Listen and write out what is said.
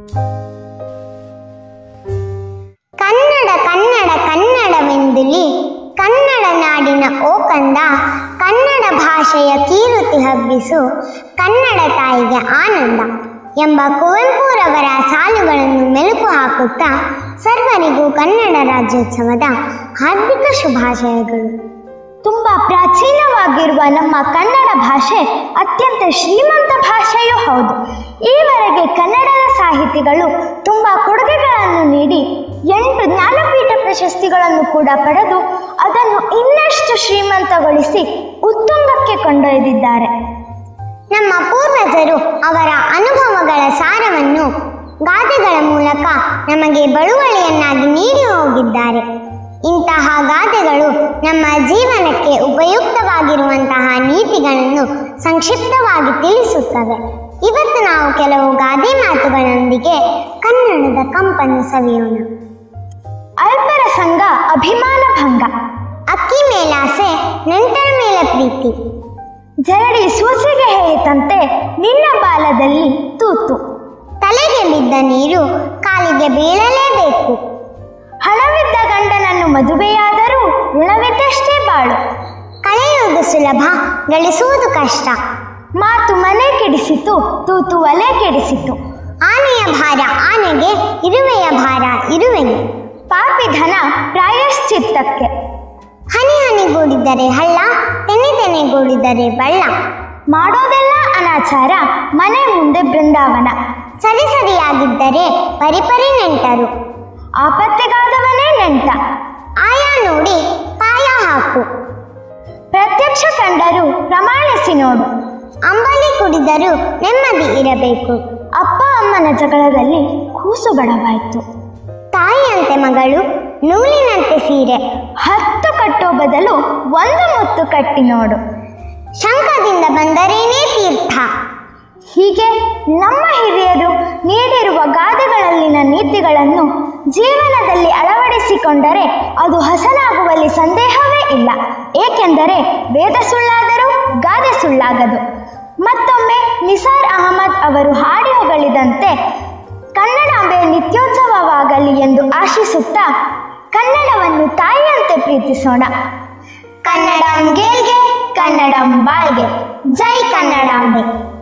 ಕನ್ನಡ ಕನ್ನಡ ಕನ್ನಡವೆಂದುಲಿ ಕನ್ನಡ ನಾಡಿನ ಓ ಕಂದ ಕನ್ನಡ ಭಾಷೆಯ ಕೀರುತಿ ಹಬ್ಬಿಸು ಕನ್ನಡ ತಾಯಿಗೆ ಆನಂದ ಎಂಬ ಕುವೆಂಪುರವರ ಸಾಲುಗಳನ್ನು ಮೆಲುಕು ಹಾಕುತ್ತಾ ಸರ್ವರಿಗೂ ಕನ್ನಡ ರಾಜ್ಯೋತ್ಸವದ ಹಾರ್ದಿಕ ಶುಭಾಶಯಗಳು ತುಂಬ ಪ್ರಾಚೀನವಾಗಿರುವ ನಮ್ಮ ಕನ್ನಡ ಭಾಷೆ ಅತ್ಯಂತ ಶ್ರೀಮಂತ ಭಾಷೆಯೂ ಹೌದು ಈವರೆಗೆ ಕನ್ನಡದ ಸಾಹಿತಿಗಳು ತುಂಬ ಕೊಡುಗೆಗಳನ್ನು ನೀಡಿ ಎಂಟು ಜ್ಞಾನಪೀಠ ಪ್ರಶಸ್ತಿಗಳನ್ನು ಕೂಡ ಪಡೆದು ಅದನ್ನು ಇನ್ನಷ್ಟು ಶ್ರೀಮಂತಗೊಳಿಸಿ ಉತ್ತುಂಗಕ್ಕೆ ಕೊಂಡೊಯ್ದಿದ್ದಾರೆ ನಮ್ಮ ಪೂರ್ವಜರು ಅವರ ಅನುಭವಗಳ ಸಾರವನ್ನು ಗಾದೆಗಳ ಮೂಲಕ ನಮಗೆ ಬಳುವಳಿಯನ್ನಾಗಿ ನೀಡಿ ಹೋಗಿದ್ದಾರೆ ಇಂತಹ ಗಾದೆಗಳು ನಮ್ಮ ಜೀವನಕ್ಕೆ ಉಪಯುಕ್ತವಾಗಿರುವಂತಹ ನೀತಿಗಳನ್ನು ಸಂಕ್ಷಿಪ್ತವಾಗಿ ತಿಳಿಸುತ್ತವೆ ಇವತ್ತು ನಾವು ಕೆಲವು ಗಾದೆ ಮಾತುಗಳೊಂದಿಗೆ ಕನ್ನಡದ ಕಂಪನ್ನು ಸವಿಯೋಣ ಅಲ್ಪರ ಸಂಘ ಅಭಿಮಾನ ಭಂಗ ಅಕ್ಕಿ ಮೇಲಾಸೆ ನೆಂಟರ ಮೇಲೆ ಪ್ರೀತಿ ಜರಡಿ ಸೂಸಿಗೆ ಹೇಳಿತಂತೆ ನಿನ್ನ ಬಾಲದಲ್ಲಿ ತೂತು ತಲೆಗೆ ಬಿದ್ದ ನೀರು ಕಾಲಿಗೆ ಬೀಳಲೇಬೇಕು ಹಣವಿದ್ದ ಗಂಡನನ್ನು ಮದುವೆಯಾದರೂ ಋಣವಿದ್ದಷ್ಟೇ ಬಾಳು ಕಳೆಯುವುದು ಸುಲಭ ಗಳಿಸುವುದು ಕಷ್ಟ ಮಾತು ಮನೆ ಕೆಡಿಸಿತು ತೂತು ಒಲೆ ಕೆಡಿಸಿತು ಆನೆಯ ಭಾರ ಆನೆಗೆ ಇರುವೆಯ ಭಾರ ಇರುವೆಗೆ ಪಾಪಿ ಧನ ಪ್ರಾಯಶ್ಚಿತ್ತಕ್ಕೆ ಹನಿ ಹನಿಗೂಡಿದರೆ ಹಳ್ಳ ತೆನೆ ತೆನೆಗೂಡಿದರೆ ಬಳ್ಳ ಮಾಡೋದೆಲ್ಲ ಅನಾಚಾರ ಮನೆ ಮುಂದೆ ಬೃಂದಾವನ ಸರಿ ಸರಿಯಾಗಿದ್ದರೆ ಪರಿಪರಿ ನೆಂಟರು ಆಪತ್ತಿಗಾದವನೇ ನೆಂಟ ಆಯಾ ನೋಡಿ ಪಾಯ ಹಾಕು ಪ್ರತ್ಯಕ್ಷ ಕಂಡರೂ ಪ್ರಮಾಣಿಸಿ ನೋಡು ಅಂಬಲಿ ಕುಡಿದರೂ ನೆಮ್ಮದಿ ಇರಬೇಕು ಅಪ್ಪ ಅಮ್ಮನ ಜಗಳದಲ್ಲಿ ಕೂಸು ಬಡವಾಯಿತು ತಾಯಿಯಂತೆ ಮಗಳು ನೂಲಿನಂತೆ ಸೀರೆ ಹತ್ತು ಕಟ್ಟೋ ಬದಲು ಒಂದು ಮುತ್ತು ಕಟ್ಟಿ ನೋಡು ಶಂಖದಿಂದ ಬಂದರೇನೇ ತೀರ್ಥ ಹೀಗೆ ನಮ್ಮ ಹಿರಿಯರು ನೀಡಿರುವ ಗಾದೆಗಳಲ್ಲಿನ ನೀತಿಗಳನ್ನು ಜೀವನದಲ್ಲಿ ಅಳವಡಿಸಿಕೊಂಡರೆ ಅದು ಹಸನಾಗುವಲ್ಲಿ ಸಂದೇಹವೇ ಇಲ್ಲ ಏಕೆಂದರೆ ವೇದ ಸುಳ್ಳಾದರೂ ಗಾದೆ ಸುಳ್ಳಾಗದು ಮತ್ತೊಮ್ಮೆ ನಿಸಾರ್ ಅಹಮದ್ ಅವರು ಹಾಡಿ ಹೊಗಳಿದಂತೆ ಕನ್ನಡಾಂಬೆ ನಿತ್ಯೋತ್ಸವವಾಗಲಿ ಎಂದು ಆಶಿಸುತ್ತಾ ಕನ್ನಡವನ್ನು ತಾಯಿಯಂತೆ ಪ್ರೀತಿಸೋಣ ಕನ್ನಡಂ ಗೆಲ್ಗೆ ಕನ್ನಡಂ ಬಾಳ್ಗೆ ಜೈ ಕನ್ನಡಾಂಬೆ